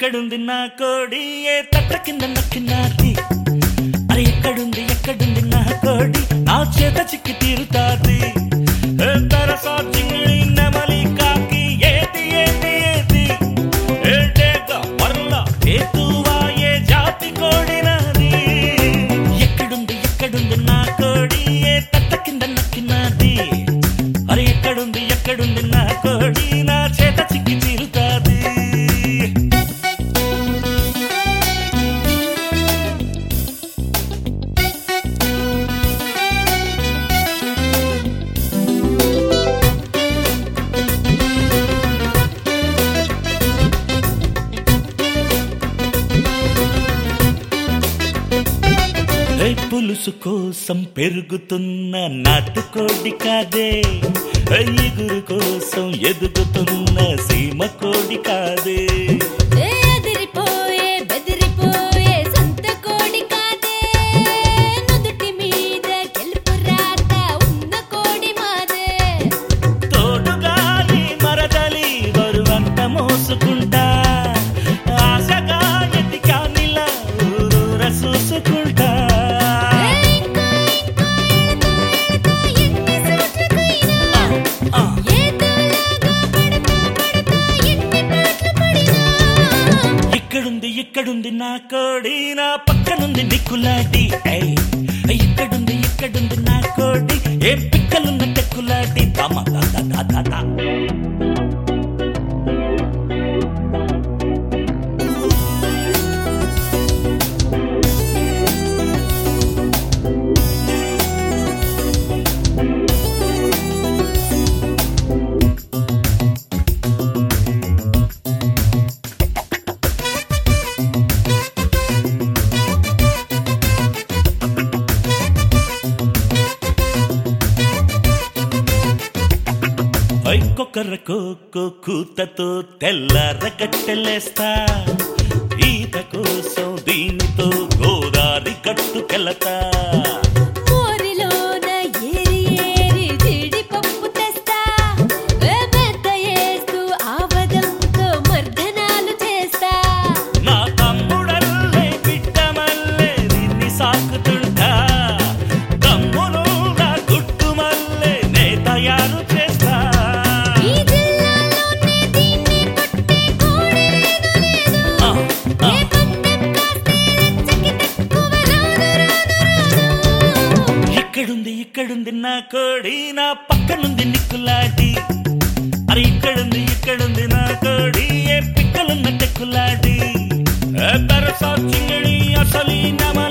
ఎక్కడుంది నా కోడి ఏ తట్ట కింద నక్కినాది అరే ఎక్కడుంది ఎక్కడుంది నా కోడి నా చేత చిక్కి తీరుతాది ఏ తరసా చింగిడి నెమలి కాకి ఏది ఏది ఏది ఏ డేగ మరల ఏతువా ఏ జాతి కోడి నాది ఎక్కడుంది ఎక్కడుంది నా కోడి ఏ తట్ట కింద నక్కినాది అరే ఎక్కడుంది ఎక్కడుంది నా కోడి నా చేత చిక్కి తీరుతాది ఏ పులుసు కోసం పెరుగుతున్న నాటుకోడి కాదే ఏ ఇగురు కోసం ఎదుగుతున్న సీమ కోడి కాదే ఏ అదిరిపోయే బెదిరిపోయే సొంత కోడి కాదే నుదుటి మీద గెలుపు రాత ఉన్న కోడి మాదే తోడుగా ఈ మరదలి వరువంత మోసుకుంటా ఆశగా ఎతికానిలా ఊరూర చూసుకుంటా ఏ ఇంకా ఇంకా ఎడతా ఎడతా ఎన్ని సోట్లకైనా ఆ, ఏదోలాగా పడతా పడతా ఎన్ని పాటలు పడినా ఇక్కడుంది ఇక్కడుంది నా కోడి నా పక్కనుంది నిక్కులాడి ఏయ్, ఇక్కడుంది ఇక్కడుంది నా కోడి ఏం పిక్కలున్న తెక్కులాడి తమ దా, దా, దా, దా, దా. ఐకొకరకో కూతతో తెల్లార కట్టెలేస్తా ఈత కోసం దీనితో గోదారి కట్టుకెళతా మోరిలోన ఏరి ఏరి జీడిపప్పు తెస్తా ఏ మెత్త ఏస్తూ ఆవదంతో మర్దనాలు చేస్తా నా తమ్ముడల్లే బిడ్డమల్లే నిన్ని సాకుతుంటా తమ్మును నా గుట్టు మల్లే నే తయారు చేస్తా ఈ జిల్లాలోనే దీన్ని కొట్టే కోడి లేదు లేదు ఆ, ఆ. ఏ పందెం కాస్తే లచ్చకి తక్కువ రాదు రాదు రాదు ఇక్కడుంది ఇక్కడుంది నా కోడి నా పక్కనుంది నిక్కులాడి అరే ఇక్కడుంది ఇక్కడుంది నా కోడి ఏ పిక్కలున్న టెక్కులాడి ఏ తరసా చింగడి అసలు ఈ నమ